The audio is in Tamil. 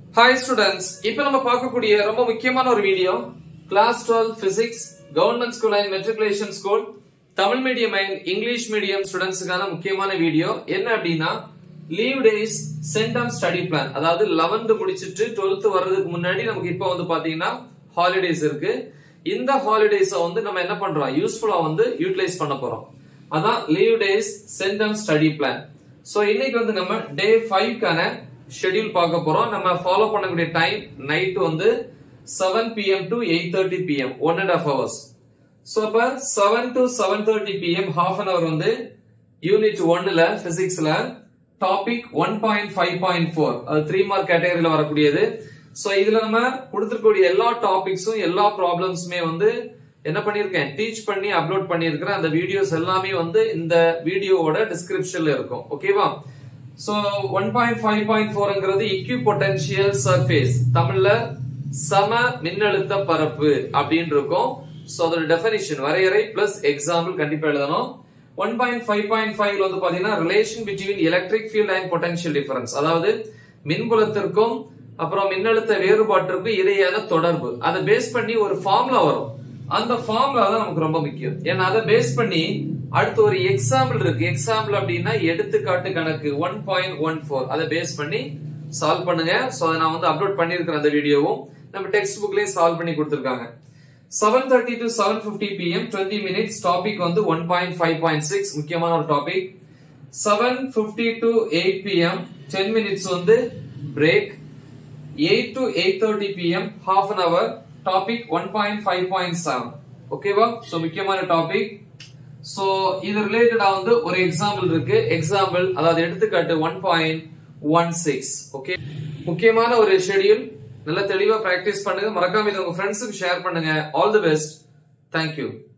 ஹாய் ஸ்டூடெண்ட்ஸ் இப்போ நம்ம பார்க்கக்கூடிய ரொம்ப முக்கியமான ஒரு video class twelve physics government school and matriculation school Tamil medium and English medium ஸ்டூடெண்ட்ஸுக்கான முக்கியமான வீடியோ என்ன அப்படின்னா leave days centum study plan அதாவது லெவன்த் முடிச்சிட்டு டுவெல்த் வர்றதுக்கு முன்னாடி நமக்கு இப்போ வந்து பாத்தீங்கன்னா ஹாலிடேஸ் இருக்கு இந்த ஹாலிடேஸ வந்து நம்ம என்ன பண்றோம் யூஸ்ஃபுல்லா வந்து யூட்டிலைஸ் பண்ண போறோம் அதான் leave days centum study plan so இன்னைக்கு வந்து நம்ம டே ஃபைவ்க்கான ஷெட்யூல் பார்க்க போறோம் நம்ம ஃபாலோ பண்ணக்கூடிய டைம் நைட் வந்து seven PM to eight thirty PM one and half hours so அப்ப seven to seven thirty PM half an hour வந்து யூனிட் ஒன்னுல பிசிக்ஸ்ல topic one point five point four அது த்ரீ மார்க் கேட்டகரியில வரக்கூடியது ஸோ இதுல நம்ம கொடுத்துருக்கக்கூடிய எல்லா டாபிக்ஸும் எல்லா ப்ராப்ளம்ஸுமே வந்து என்ன பண்ணிருக்கேன் டீச் பண்ணி அப்லோட் பண்ணிருக்கிறேன் அந்த வீடியோஸ் எல்லாமே வந்து இந்த வீடியோவோட டிஸ்கிரிப்ஷன்ல இருக்கும் ஓகேவா so one point five point ஃபோர்ங்கிறது இக்யூ பொட்டன்சியல் சர்ஃபேஸ் தமிழ்ல சம மின்னழுத்த பரப்பு அப்படின்னு இருக்கும் சோ அதோட டெபினிஷன் வரையறை பிளஸ் எக்ஸாம்பிள் கண்டிப்பா எழுதணும் one point five point five வந்து பாத்தீங்கன்னா relation between electric field and potential difference அதாவது மின்புலத்திற்கும் அப்புறம் மின்னழுத்த வேறுபாட்டிற்கும் இடையான தொடர்பு அதை பேஸ் பண்ணி ஒரு ஃபார்முலா வரும் அந்த ஃபார்முலா தான் நமக்கு ரொம்ப முக்கியம் ஏன்னா அதை பேஸ் பண்ணி அடுத்து ஒரு எக்ஸாம்பிள் இருக்கு எக்ஸாம்பிள் அப்படின்னா எடுத்துக்காட்டு கணக்கு ஒன் பாயிண்ட் ஒன் ஃபோர் அதை பேஸ் பண்ணி சால்வ் பண்ணுங்க சோ அதை நான் வந்து அப்லோட் பண்ணிருக்கிறேன் அந்த வீடியோவும் நம்ம டெக்ஸ்ட் புக்லயே சால்வ் பண்ணி கொடுத்துருக்காங்க seven thirty to seven fifty PM twenty minutes topic வந்து one point five point six முக்கியமான ஒரு topic seven fifty to eight PM ten minutes வந்து break eight to eight thirty PM half an hour topic one point five point seven ஓகேவா சோ முக்கியமான டாபிக் சோ இது ரிலேட்டடா வந்து ஒரு எக்ஸாம்பிள் இருக்கு எக்ஸாம்பிள் அதாவது எடுத்துக்காட்டு one point one six okay முக்கியமான ஒரு ஷெடியூல் நல்லா தெளிவா பிராக்டிஸ் பண்ணுங்க மறக்காம இதை உங்க ஃப்ரெண்ட்ஸுக்கு ஷேர் பண்ணுங்க ஆல் தி பெஸ்ட் தேங்க்யூ